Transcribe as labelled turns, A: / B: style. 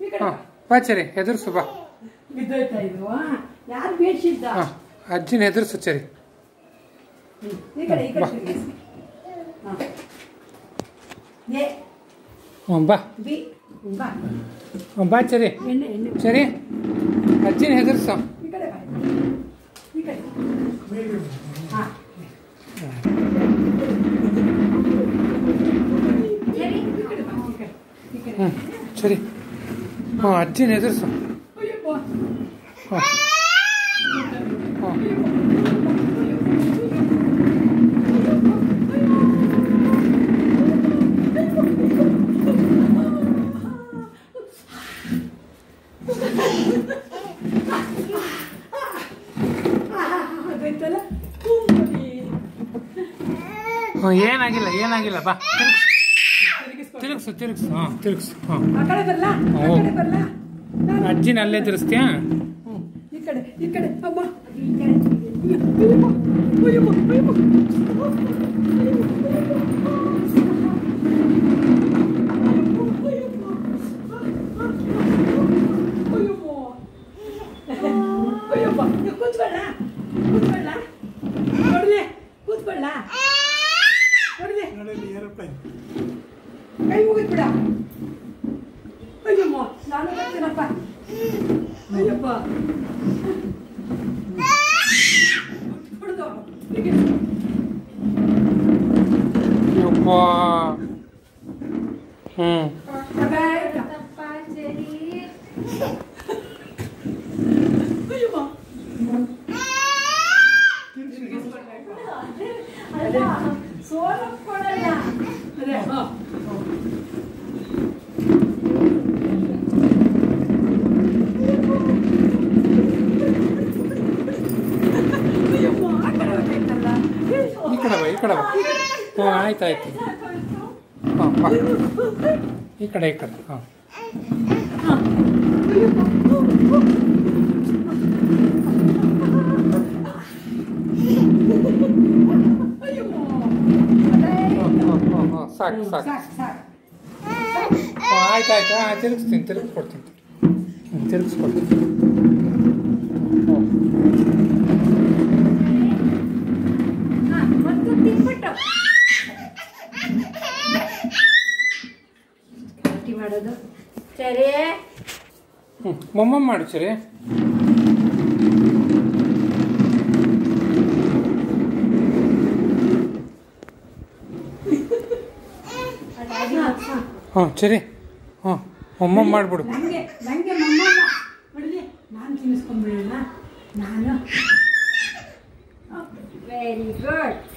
A: ಈ ಕಡೆ
B: ಹಾಂ ಬಾ ಚರಿ ಹೆದರ್ಸು ಬಾ
A: ಬಿದ್ದೋಯ್ತಾ ಇದು ಯಾರು ಬೇಡ್ಸಿದ್ದ
B: ಹಾಂ ಅಜ್ಜಿನ ಹೆದರ್ಸು ಚರಿ
A: ಹ್ಮ್. ಈ ಕಡೆ ಈ ಕಡೆ
B: ಬಾ.
A: ತಿರ್ಗಿಸಿ. ಹಾ. ಎ
B: ಹ್ಞೂ ಬಾ
A: ಬಿ ಬಾ
B: ಹ್ಞೂ ಬಾ ಚರಿ
A: ಎಣ್ಣೆ ಎಣ್ಣೆ
B: ಸರಿ ಅಜ್ಜಿನ ಹೆದರ್ಸು
A: ಈ ಕಡೆ ಬಾ ಈ ಕಡೆ ಹಾ ಸರಿ ಈ ಕಡೆ ಬಾ ಈ ಕಡೆ ಈ ಕಡೆ
B: ಹ್ಞೂ ಸರಿ ಹ್ಞೂ ಅಜ್ಜಿನ ಹೆದರ್ಸು
A: ಅಯ್ಯಪ್ಪ
B: ಹಾಂ ಹಾಂ
A: ಅದೈತಲ್ಲ ಕುಂಬಳಿ
B: ಹ್ಞೂ ಏನಾಗಿಲ್ಲ ಏನಾಗಿಲ್ಲ ಬಾ ತಿರುಗ್ಸು ತಿರುಗ್ಸು ತಿರುಗ್ಸು ಹಾಂ ತಿರುಗ್ಸು ಹಾಂ
A: ಆ ಕಡೆ ಬರ್ಲಾ ಆ
B: ಹ್ಞೂ.
A: ಕಡೆ ಬರ್ಲಾ ನಾನು-
B: ಅಜ್ಜಿನ ಅಲ್ಲೇ ತಿರ್ಸ್ತೀಯಾ
A: ಹ್ಮ್. ಈ ಕಡೆ ಈ ಕಡೆ ಅಮ್ಮ ಈ ಕಡೆ ಅಯ್ಯಪ್ಪ ಅಯ್ಯಪ್ಪ ಅಯ್ಯಪ್ಪ ಅಯ್ಯಪ್ಪ ಕೂತ್ಕೊಳ್ಳ ಕೂತ್ಕೊಳ್ಳ ನೋಡ್ದೆ ಕೂತ್ಕೊಳ್ಳ ನೋಡ್ದೆ ಕೈ ಮುಗಿದ್ಬಿಡ ಅಯ್ಯಮ್ಮ ನಾನು ಬರ್ತೀನಪ್ಪ ಅಯ್ಯಪ್ಪ ಹೊಡ್ದು. ಹೀಗೆ.
B: ಯಪ್ಪ ಹ್ಞೂ
A: ಅಬ್ಯಾಯ್ತ. ಅಯ್ಯಮ್ಮ. ಅಲ್ಲ, ಸೋಲಕ್ ಕೊಡಲ್ಲ. ಅದೇ, ಹ. ಅಯ್ಯಮ್ಮ, ಆ ಕಡೆ ಹೊರ್ಟೋಯ್ತಲ್ಲ.
B: ಈ ಕಡೆ ಬಾ ಈ ಕಡೆ ಬಾ ಹ್ಞೂ ಆಯ್ತು ಆಯ್ತು ಹಾಂ ಬಾ ಈ ಕಡೆ ಈ ಕಡೆ ಹಾಂ ಹಾಂ ಹಾಂ ಹಾಂ ಹಾಂ ಸಾಕು ಸಾಕು
A: ಸಾಕು ಸಾಕು
B: ಹಾಂ ಆಯ್ತು ಆಯ್ತು ಹಾಂ ತಿರುಗಿಸ್ತೀನಿ ತಿರುಗಿಸ್ಕೊಡ್ತೀನಿ ಹ್ಞೂ ತಿರುಗಿಸ್ಕೊಡ್ತೀನಿ ಹ್ಞೂ
A: ಮತ್ತು ತಿನ್ಬಿಟ್ಟು ಗಟ್ಟಿ ಮಾಡೋದು ಸರಿ
B: ಹ್ಞೂ ಮೊಮ್ಮ ಮಾಡು ಸರಿ ಹಾಂ ಸರಿ ಹಾಂ ಮೊಮ್ಮ ಮಾಡಿಬಿಡು
A: ನನಗೆ ನನಗೆ ಮಮ್ಮಮ್ಮ ಬಿಡಲಿ ನಾನು ತಿನ್ನಿಸ್ಕೊಂಡ್ಬಿಡೋಣ ನಾನು ವೆರಿ ಗುಡ್